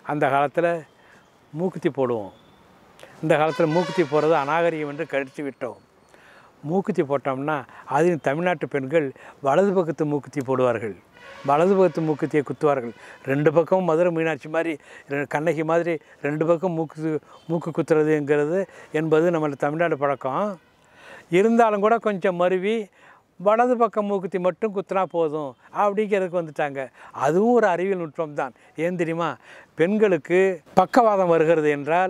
அந்த காலத்தில் மூக்குத்தி போடுவோம் இந்த காலத்தில் மூக்குத்தி போடுறது அநாகரிகம் என்று கழித்து விட்டோம் மூக்குத்தி போட்டோம்னா அதில் தமிழ்நாட்டு பெண்கள் வலது பக்கத்து மூக்குத்தி போடுவார்கள் வலது பக்கத்து மூக்குத்தியை குத்துவார்கள் ரெண்டு பக்கமும் மதுரை மீனாட்சி மாதிரி ரெ- கண்ணகி மாதிரி ரெண்டு பக்கம் மூக்கு மூக்கு குத்துறதுங்கிறது என்பது நம்ம தமிழ்நாடு பழக்கம் இருந்தாலும் கூட கொஞ்சம் மருவி வலது பக்கம் மூக்குத்தி மட்டும் குத்துனா போதும் அப்படிங்கிறதுக்கு வந்துட்டாங்க அதுவும் ஒரு அறிவியல் நுட்பம் தான் ஏன் தெரியுமா பெண்களுக்கு பக்கவாதம் வருகிறது என்றால்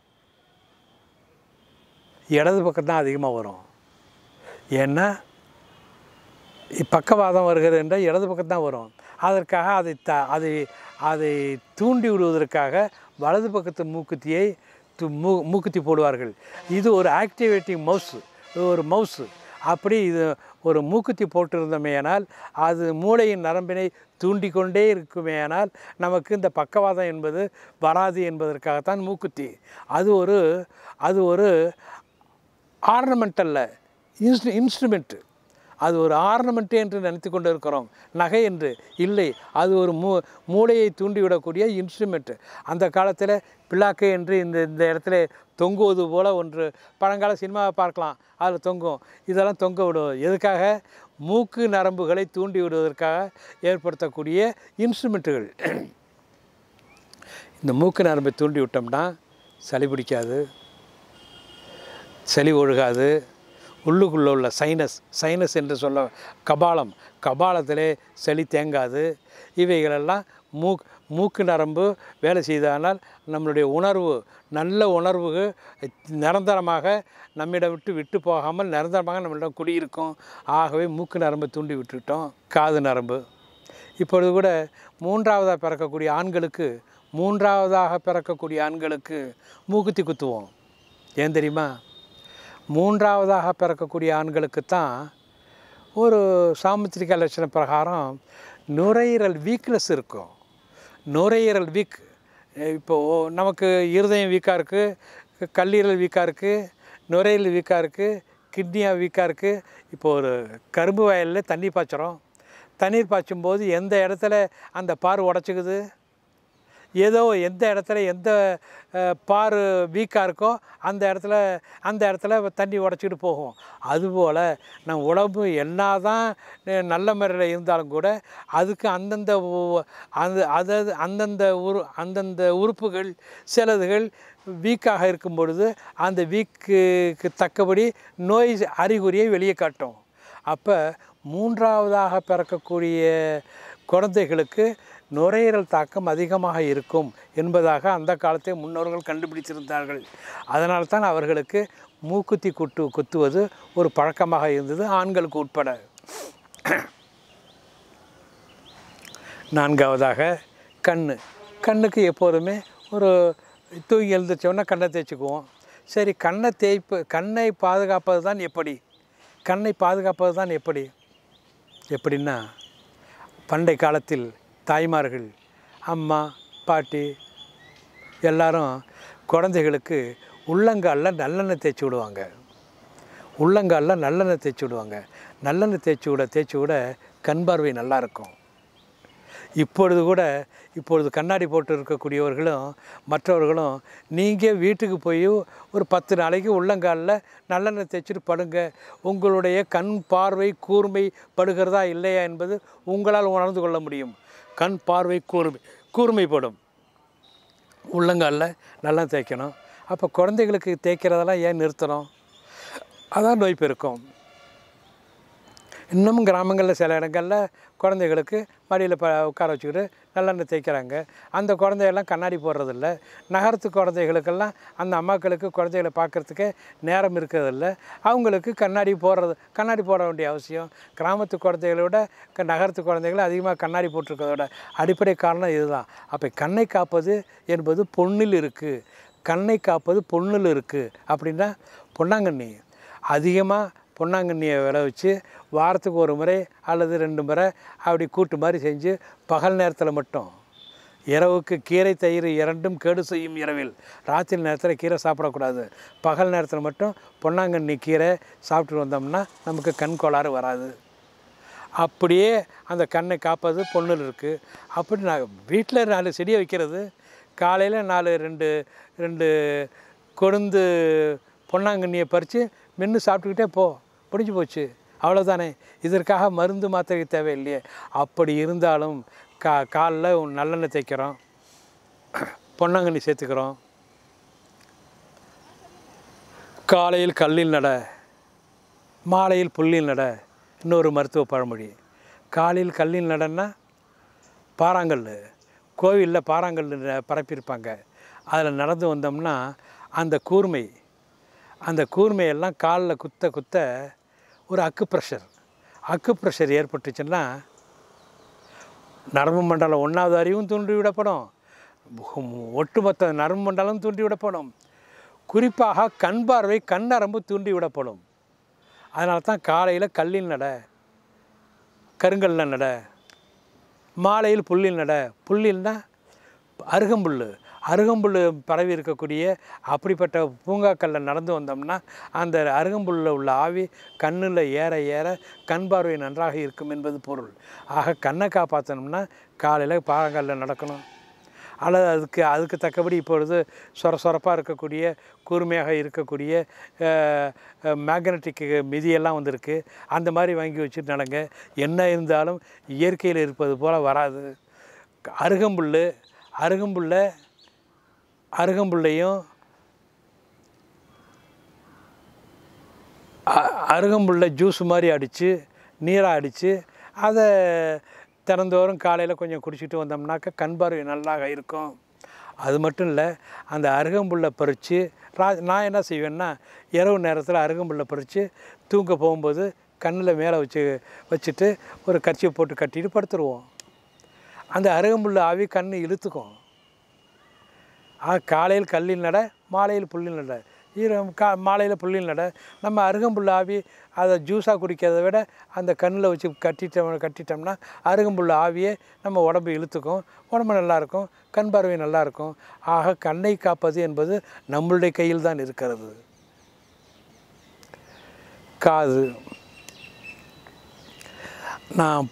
இடது பக்கம் தான் அதிகமாக வரும் ஏன்னா இ- பக்கவாதம் வருகிறது என்றால் இடது பக்கம் தான் வரும் அதற்காக அதை த அதை அதை தூண்டி விடுவதற்காக வலது பக்கத்து மூக்குத்தியை து மூ மூக்குத்தி போடுவார்கள் இது ஒரு ஆக்டிவேட்டிங் மவுஸு இது ஒரு மவுஸு அப்படி இது ஒரு மூக்குத்தி போட்டிருந்தோமேயானால் அது மூளையின் நரம்பினை தூண்டிக்கொண்டே இருக்குமேயானால் நமக்கு இந்த பக்கவாதம் என்பது வராது என்பதற்காகத்தான் மூக்குத்தி அது ஒரு அது ஒரு ஆர்னமெண்ட் அல்ல இன்ஸ்ட்ரு இன்ஸ்ட்ருமெண்ட்டு அது ஒரு ஆர்னமெண்ட்டு என்று நினைத்து கொண்டு இருக்கிறோம் நகை என்று இல்லை அது ஒரு மூ மூளையை தூண்டிவிடக்கூடிய இன்ஸ்ட்ருமெண்ட்டு அந்த காலத்தில் பிள்ளாக்கை என்று இந்த இந்த இடத்துல தொங்குவது போல ஒன்று பழங்கால சினிமாவை பார்க்கலாம் அதில் தொங்கும் இதெல்லாம் தொங்க விடுவோம் எதுக்காக மூக்கு நரம்புகளை தூண்டி விடுவதற்காக ஏற்படுத்தக்கூடிய இன்ஸ்ட்ருமெண்ட்டுகள் இந்த மூக்கு நரம்பை தூண்டி விட்டோம்னா சளி பிடிக்காது சளி ஒழுகாது உள்ளுக்குள்ளே உள்ள சைனஸ் சைனஸ் என்று சொல்ல கபாலம் கபாலத்திலே சளி தேங்காது இவைகளெல்லாம் மூக் மூக்கு நரம்பு வேலை செய்ததனால் நம்மளுடைய உணர்வு நல்ல உணர்வு நிரந்தரமாக நம்மிடம் விட்டு விட்டு போகாமல் நிரந்தரமாக நம்மளிடம் குடியிருக்கும் ஆகவே மூக்கு நரம்பை தூண்டி விட்டுட்டோம் காது நரம்பு இப்பொழுது கூட மூன்றாவதாக பிறக்கக்கூடிய ஆண்களுக்கு மூன்றாவதாக பிறக்கக்கூடிய ஆண்களுக்கு மூக்குத்தி குத்துவோம் ஏன் தெரியுமா மூன்றாவதாக பிறக்கக்கூடிய ஆண்களுக்கு தான் ஒரு சாமுத்திரிக லட்சண பிரகாரம் நுரையீரல் வீக்னஸ் இருக்கும் நுரையீரல் வீக் இப்போது நமக்கு இருதயம் வீக்காக இருக்குது கல்லீரல் வீக்காக இருக்குது நுரையீரல் வீக்காக இருக்குது கிட்னியாக வீக்காக இருக்குது இப்போ ஒரு கரும்பு வயலில் தண்ணி பாய்ச்சுறோம் தண்ணீர் பாய்ச்சும் போது எந்த இடத்துல அந்த பார் உடச்சிக்குது ஏதோ எந்த இடத்துல எந்த அஹ், பார் வீக்காக இருக்கோ அந்த இடத்துல அந்த இடத்துல தண்ணி உடச்சிக்கிட்டு போகும் அதுபோல் நம்ம உடம்பு என்ன தான் நல்ல முறையில் இருந்தாலும் கூட அதுக்கு அந்தந்த உ- அந்த அதாவது அந்தந்த உரு அந்தந்த உறுப்புகள் சிலதுகள் வீக்காக இருக்கும் பொழுது அந்த வீக்குக்கு தக்கபடி நோய் அறிகுறியை வெளியே காட்டும் அப்போ மூன்றாவதாக பிறக்கக்கூடிய குழந்தைகளுக்கு நுரையீரல் தாக்கம் அதிகமாக இருக்கும் என்பதாக அந்த காலத்தை முன்னோர்கள் கண்டுபிடித்திருந்தார்கள் அதனால தான் அவர்களுக்கு மூக்குத்தி குட்டு குத்துவது ஒரு பழக்கமாக இருந்தது ஆண்களுக்கு உட்பட நான்காவதாக கண் கண்ணுக்கு எப்போதுமே ஒரு தூங்கி எழுந்திரிச்சோன்னா கண்ணை தேய்ச்சிக்குவோம் சரி கண்ணை தேய்ப்பு கண்ணை பாதுகாப்பது தான் எப்படி கண்ணை பாதுகாப்பது தான் எப்படி எப்படின்னா பண்டை காலத்தில் தாய்மார்கள் அம்மா பாட்டி எல்லாரும் குழந்தைகளுக்கு உள்ளங்காலில் நல்லெண்ணெய் தேய்ச்சி விடுவாங்க உள்ளங்காலில் நல்லெண்ணெய் தேய்ச்சி விடுவாங்க நல்லெண்ணெய் தேய்ச்சி விட தேய்ச்சி விட கண் பார்வை நல்லா இருக்கும் இப்பொழுது கூட இப்பொழுது கண்ணாடி போட்டு இருக்கக்கூடியவர்களும் மற்றவர்களும் நீங்கள் வீட்டுக்கு போய் ஒரு பத்து நாளைக்கு உள்ளங்காலில் நல்லெண்ணெய் தேய்ச்சிட்டு படுங்க உங்களுடைய கண் பார்வை கூர்மை படுகிறதா இல்லையா என்பது உங்களால் உணர்ந்து கொள்ள முடியும் கண் பார்வை கூர்மை கூர்மைப்படும் உள்ளங்காலில் நல்லா தேய்க்கணும் அப்போ குழந்தைகளுக்கு தேய்க்கிறதெல்லாம் ஏன் நிறுத்தணும் அதான் நோய் பெருக்கும் இன்னமும் கிராமங்களில் சில இடங்களில் குழந்தைகளுக்கு மடியில் ப உட்கார வச்சுக்கிட்டு நல்லெண்ணெய் தேய்க்கிறாங்க அந்த குழந்தையெல்லாம் கண்ணாடி போடுறதில்ல நகரத்து குழந்தைகளுக்கெல்லாம் அந்த அம்மாக்களுக்கு குழந்தைகளை பார்க்குறதுக்கே நேரம் இருக்கிறதில்ல அவங்களுக்கு கண்ணாடி போடுறது கண்ணாடி போட வேண்டிய அவசியம் கிராமத்து குழந்தைகளை விட க- நகரத்து குழந்தைகள் அதிகமாக கண்ணாடி போட்டிருக்கிறதோட அடிப்படை காரணம் இதுதான் அப்போ கண்ணை காப்பது என்பது பொண்ணில் இருக்குது கண்ணை காப்பது பொண்ணில் இருக்குது அப்படின்னா பொன்னாங்கண்ணி அதிகமாக பொன்னாங்கண்ணியை விளை வச்சு வாரத்துக்கு ஒரு முறை அல்லது ரெண்டு முறை அப்படி கூட்டு மாதிரி செஞ்சு பகல் நேரத்தில் மட்டும் இரவுக்கு கீரை தயிர் இரண்டும் கேடு செய்யும் இரவில் ராத்திரி நேரத்தில் கீரை சாப்பிடக்கூடாது பகல் நேரத்தில் மட்டும் பொன்னாங்கண்ணி கீரை சாப்பிட்டு வந்தோம்னா நமக்கு கண் கோளாறு வராது அப்படியே அந்த கண்ணை காப்பது பொண்ணில் இருக்குது அப்படி நான் வீட்டில் நாலு செடியை வைக்கிறது காலையில் நாலு ரெண்டு ரெண்டு கொழுந்து பொன்னாங்கண்ணியை பறித்து மென்று சாப்பிட்டுக்கிட்டே போ முடிஞ்சு போச்சு அவ்வளோதானே இதற்காக மருந்து மாத்திரை தேவையில்லையே அப்படி இருந்தாலும் கா காலில் நல்லெண்ணெய் தேய்க்கிறோம் பொன்னாங்கண்ணி சேர்த்துக்கிறோம் காலையில் கல்லில் நட மாலையில் புல்லில் நட இன்னொரு மருத்துவ பழமொழி காலையில் கல்லில் நடன்னா பாறாங்கல் கோவிலில் பாறாங்கல் பரப்பியிருப்பாங்க அதில் நடந்து வந்தோம்னா அந்த கூர்மை அந்த கூர்மையெல்லாம் காலில் குத்த குத்த ஒரு அக்கு ப்ரெஷர் அக்கு ப்ரெஷர் ஏற்பட்டுச்சுன்னா நரம்பு மண்டலம் ஒன்றாவது அறிவும் தூண்டி விடப்படும் ஒட்டுமொத்த நரம்பு மண்டலம் தூண்டி விடப்படும் குறிப்பாக கண் பார்வை கண் நரம்பு தூண்டி விடப்படும் அதனால தான் காலையில் கல்லில் நட கருங்கல்ல நட மாலையில் புல்லில் நட புல்லில்னா அருகம்புல் அருகம்புல் பரவி இருக்கக்கூடிய அப்படிப்பட்ட பூங்காக்களில் நடந்து வந்தோம்னா அந்த அருகம்புல்லில் உள்ள ஆவி கண்ணில் ஏற ஏற கண் பார்வை நன்றாக இருக்கும் என்பது பொருள் ஆக கண்ணை காப்பாற்றணும்னா காலையில் பாறாங்கல்ல நடக்கணும் அல்லது அதுக்கு அதுக்கு தக்கபடி இப்பொழுது சொர சொரப்பாக இருக்கக்கூடிய கூர்மையாக இருக்கக்கூடிய மேக்னட்டிக் மிதியெல்லாம் வந்திருக்கு அந்த மாதிரி வாங்கி வச்சுட்டு நடங்க என்ன இருந்தாலும் இயற்கையில் இருப்பது போல் வராது அருகம்புல் அருகம்புல்ல அருகம்புல்லையும் அ- அருகம்புல்ல ஜூஸ் மாதிரி அடித்து நீராக அடித்து அதை தினந்தோறும் காலையில் கொஞ்சம் குடிச்சிட்டு வந்தோம்னாக்கா கண் பார்வை நல்லாக இருக்கும் அது மட்டும் இல்லை அந்த அருகம்புல்லை பறித்து ரா நான் என்ன செய்வேன்னா இரவு நேரத்தில் அருகம்புல்லை பறித்து தூங்க போகும்போது கண்ணில் மேலே வச்சு வச்சுட்டு ஒரு கர்ச்சியை போட்டு கட்டிட்டு படுத்துருவோம் அந்த அருகம்புல் ஆவி கண் இழுத்துக்கும் ஆ காலையில் கல்லில் நட மாலையில் புல்லில் நட ஈரம் கா மாலையில் புல்லில் நட நம்ம அருகம்புல் ஆவி அதை ஜூஸாக குடிக்கிறத விட அந்த கண்ணில் வச்சு கட்டிட்டோம் கட்டிட்டோம்னா அருகம்புல் ஆவியே நம்ம உடம்பு இழுத்துக்கும் உடம்பு நல்லாயிருக்கும் கண் பார்வை நல்லாயிருக்கும் ஆக கண்ணை காப்பது என்பது நம்மளுடைய கையில் தான் இருக்கிறது காது நான்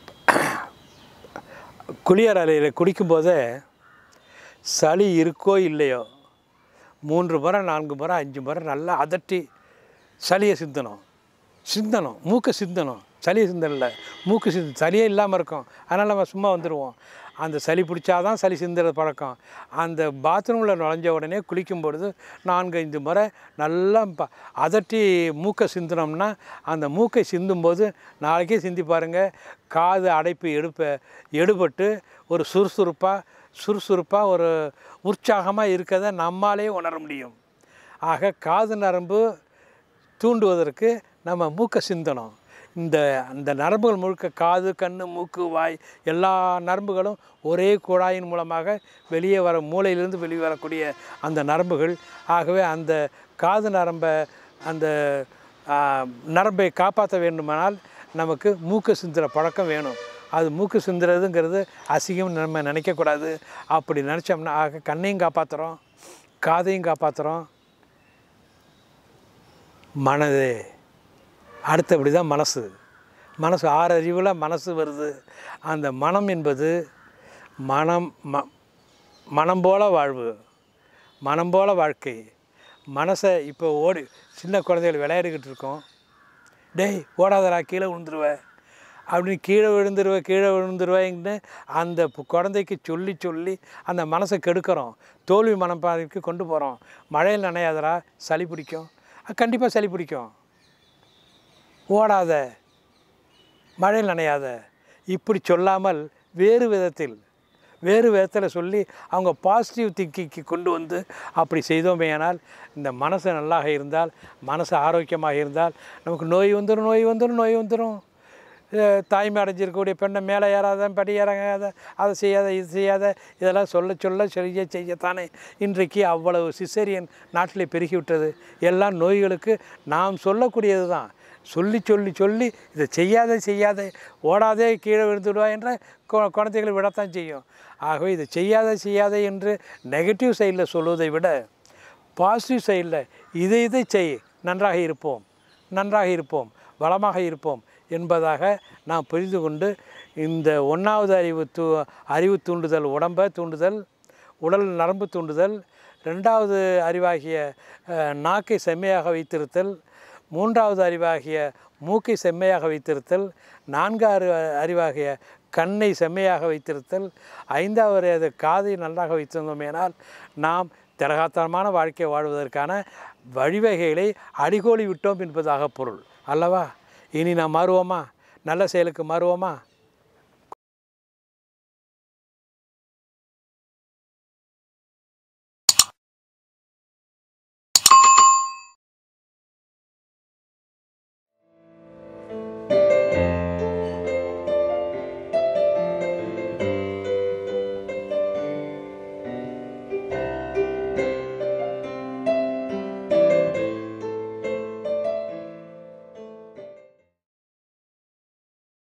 குளியல் அறையில் குடிக்கும்போதே சளி இருக்கோ இல்லையோ மூன்று முறை நான்கு முறை அஞ்சு முறை நல்லா அதட்டி சளியை சிந்தணும் சிந்தணும் மூக்கை சிந்தணும் சளியை சிந்தனில்ல மூக்கு சிந்த சளியே இல்லாமல் இருக்கும் அதனால் நம்ம சும்மா வந்துடுவோம் அந்த சளி பிடிச்சாதான் சளி சிந்துற பழக்கம் அந்த பாத்ரூமில் நுழைஞ்ச உடனே குளிக்கும் பொழுது நான்கு ஐந்து முறை நல்லா ப அதட்டி மூக்கை சிந்தினோம்னா அந்த மூக்கை சிந்தும்போது நாளைக்கே சிந்தி பாருங்கள் காது அடைப்பு எடுப்ப எடுபட்டு ஒரு சுறுசுறுப்பாக சுறுசுறுப்பாக ஒரு உற்சாகமாக இருக்கிறத நம்மாலே உணர முடியும் ஆக காது நரம்பு தூண்டுவதற்கு நம்ம மூக்கை சிந்தணும் இந்த அந்த நரம்புகள் முழுக்க காது கண் மூக்கு வாய் எல்லா நரம்புகளும் ஒரே குழாயின் மூலமாக வெளியே வர மூளையிலிருந்து வெளியே வரக்கூடிய அந்த நரம்புகள் ஆகவே அந்த காது நரம்பை அந்த ஆ, நரம்பை காப்பாற்ற வேண்டுமானால் நமக்கு மூக்கு சிந்துற பழக்கம் வேணும் அது மூக்கு சிந்துறதுங்கிறது அசிங்கம் நம்ம நினைக்கக்கூடாது அப்படி நினச்சோம்னா ஆக கண்ணையும் காப்பாற்றுறோம் காதையும் காப்பாற்றுறோம் மனதே அடுத்தபடி தான் மனசு மனசு ஆறு அறிவில் மனசு வருது அந்த மனம் என்பது மனம் ம மனம் போல வாழ்வு மனம் போல வாழ்க்கை மனசை இப்போ ஓடி சின்ன குழந்தைகள் விளையாடிக்கிட்டு இருக்கோம் டேய் ஓடாதடா கீழே விழுந்துருவ அப்படின்னு கீழே விழுந்துருவ கீழே விழுந்துருவேன்னு அந்த பு- குழந்தைக்கு சொல்லி சொல்லி அந்த மனசை கெடுக்கிறோம் தோல்வி மனப்பாதைக்கு கொண்டு போகிறோம் மழையில் நனையாதடா சளி பிடிக்கும் கண்டிப்பாக சளி பிடிக்கும் ஓடாத மழையில் நனையாத இப்படி சொல்லாமல் வேறு விதத்தில் வேறு விதத்தில் சொல்லி அவங்க பாசிட்டிவ் திங்கிங்க்கு கொண்டு வந்து அப்படி செய்தோமேயானால் இந்த மனசு நல்லாக இருந்தால் மனசு ஆரோக்கியமாக இருந்தால் நமக்கு நோய் வந்துடும் நோய் வந்துடும் நோய் வந்துடும் அஹ் தாய்மை அடைஞ்சிருக்கக்கூடிய பெண்ணை மேலே ஏறாத படி இறங்காத அதை செய்யாத இது செய்யாத இதெல்லாம் சொல்ல சொல்ல செய்ய செய்யத்தானே இன்றைக்கு அவ்வளவு சிசேரியன் நாட்டிலே பெருகிவிட்டது எல்லாம் நோய்களுக்கு நாம் சொல்லக்கூடியது தான் சொல்லி சொல்லி சொல்லி இதை செய்யாத செய்யாத ஓடாதே கீழே விழுந்துடுவா என்ற கு- குழந்தைகளை விடத்தான் செய்யும் ஆகவே இதை செய்யாத செய்யாத என்று நெகட்டிவ் சைடில் சொல்வதை விட பாசிட்டிவ் சைடில் இதை இதை செய் நன்றாக இருப்போம் நன்றாக இருப்போம் வளமாக இருப்போம் என்பதாக நாம் புரிந்து கொண்டு இந்த ஒன்றாவது அறிவு தூ அறிவு தூண்டுதல் உடம்பை தூண்டுதல் உடல் நரம்பு தூண்டுதல் ரெண்டாவது அறிவாகிய அஹ், நாக்கை செம்மையாக வைத்திருத்தல் மூன்றாவது அறிவாகிய மூக்கை செம்மையாக வைத்திருத்தல் நான்காவது அறிவாகிய கண்ணை செம்மையாக வைத்திருத்தல் ஐந்தாவது அது காதை நன்றாக வைத்திருந்தோமேனால் நாம் திரகாத்தனமான வாழ்க்கை வாழ்வதற்கான வழிவகைகளை அடிகோலி விட்டோம் என்பதாக பொருள் அல்லவா இனி நாம் மாறுவோமா நல்ல செயலுக்கு மாறுவோமா